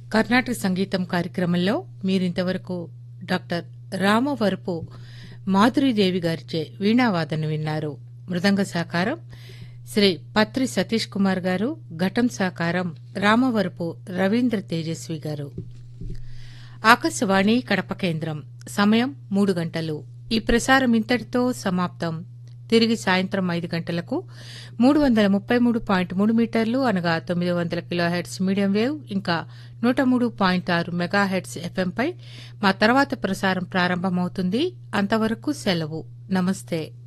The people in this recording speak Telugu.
కర్ణాటక సంగీతం కార్యక్రమంలో మీరింతవరకు డాక్టర్ రామవరపు మాధురీదేవి గారిచే వీణావాదన విన్నారు మృదంగ సాకారం శ్రీ పత్రి సతీష్ కుమార్ గారు ఘటం సాకారం రామవరపు రవీంద్ర తేజస్వి గారు ఆకాశవాణి కడప కేంద్రం సమయం మూడు గంటలు ఈ ప్రసారం ఇంతటితో సమాప్తం తిరిగి సాయంత్రం ఐదు గంటలకు మూడు వందల ముప్పై మూడు పాయింట్ మూడు మీటర్లు అనగా తొమ్మిది వందల కిలోహెడ్స్ మీడియం వేవ్ ఇంకా నూట మూడు పాయింట్ ఆరు మెగాహెడ్స్ ఎఫ్ఎంపై మా తర్వాత ప్రసారం ప్రారంభమవుతుంది అంతవరకు సెలవు నమస్తే